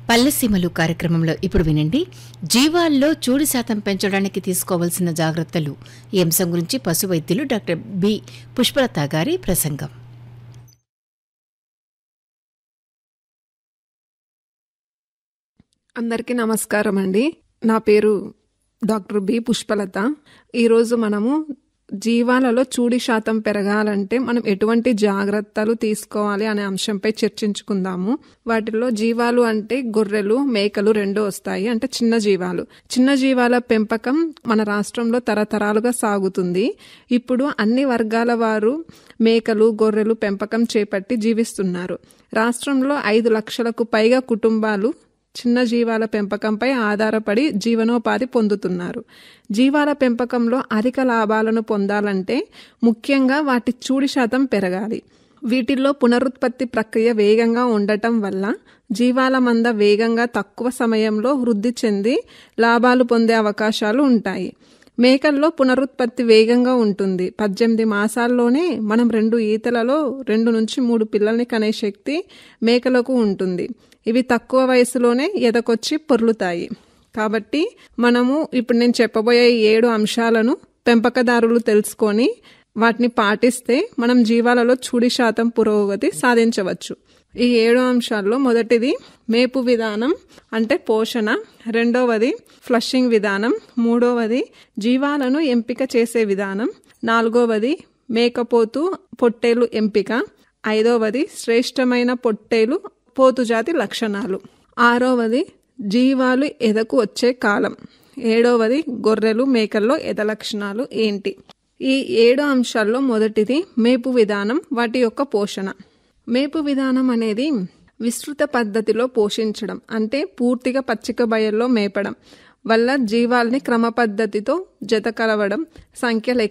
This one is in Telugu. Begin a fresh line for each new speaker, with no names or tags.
పల్లెసీమలు కార్యక్రమంలో ఇప్పుడు వినండి జీవాల్లో చూడి శాతం పెంచడానికి తీసుకోవాల్సిన జాగ్రత్తలు ఈ అంశం గురించి పశు వైద్యులు డాక్టర్ బి పుష్పలత గారి ప్రసంగం
అందరికీ నమస్కారం అండి నా పేరు డాక్టర్ బి పుష్పలత ఈరోజు మనము జీవాలలో చూడి శాతం పెరగాలంటే మనం ఎటువంటి జాగ్రత్తలు తీసుకోవాలి అనే అంశంపై చర్చించుకుందాము వాటిలో జీవాలు అంటే గొర్రెలు మేకలు రెండు వస్తాయి అంటే చిన్న జీవాలు చిన్న జీవాల పెంపకం మన రాష్ట్రంలో తరతరాలుగా సాగుతుంది ఇప్పుడు అన్ని వర్గాల వారు మేకలు గొర్రెలు పెంపకం చేపట్టి జీవిస్తున్నారు రాష్ట్రంలో ఐదు లక్షలకు పైగా కుటుంబాలు చిన్న జీవాల పెంపకంపై ఆధారపడి జీవనోపాధి పొందుతున్నారు జీవాల పెంపకంలో అధిక లాభాలను పొందాలంటే ముఖ్యంగా వాటి చూడి శాతం పెరగాలి వీటిల్లో పునరుత్పత్తి ప్రక్రియ వేగంగా ఉండటం వల్ల జీవాల మంద వేగంగా తక్కువ సమయంలో వృద్ధి చెంది లాభాలు పొందే అవకాశాలు ఉంటాయి మేకల్లో పునరుత్పత్తి వేగంగా ఉంటుంది పద్దెనిమిది మాసాల్లోనే మనం రెండు ఈతలలో రెండు నుంచి మూడు పిల్లల్ని కనే శక్తి మేకలకు ఉంటుంది ఇవి తక్కువ వయసులోనే ఎదకొచ్చి పొర్లుతాయి కాబట్టి మనము ఇప్పుడు నేను చెప్పబోయే ఈ ఏడు అంశాలను పెంపకదారులు తెలుసుకొని వాటిని పాటిస్తే మనం జీవాలలో చూడి శాతం పురోగతి సాధించవచ్చు ఈ ఏడు అంశాల్లో మొదటిది మేపు విధానం అంటే పోషణ రెండవది ఫ్లషింగ్ విధానం మూడవది జీవాలను ఎంపిక చేసే విధానం నాలుగవది మేకపోతు పొట్టేలు ఎంపిక ఐదవది శ్రేష్టమైన పొట్టేలు పోతుజాతి లక్షణాలు ఆరవది జీవాలు ఎదకు వచ్చే కాలం ఏడవది గొర్రెలు మేకల్లో ఎద లక్షణాలు ఏంటి ఈ ఏడు అంశాల్లో మొదటిది మేపు విధానం వాటి యొక్క పోషణ మేపు విధానం అనేది విస్తృత పద్ధతిలో పోషించడం అంటే పూర్తిగా పచ్చిక బయల్లో మేపడం వల్ల జీవాల్ని క్రమ పద్ధతితో జత కలవడం సంఖ్యలు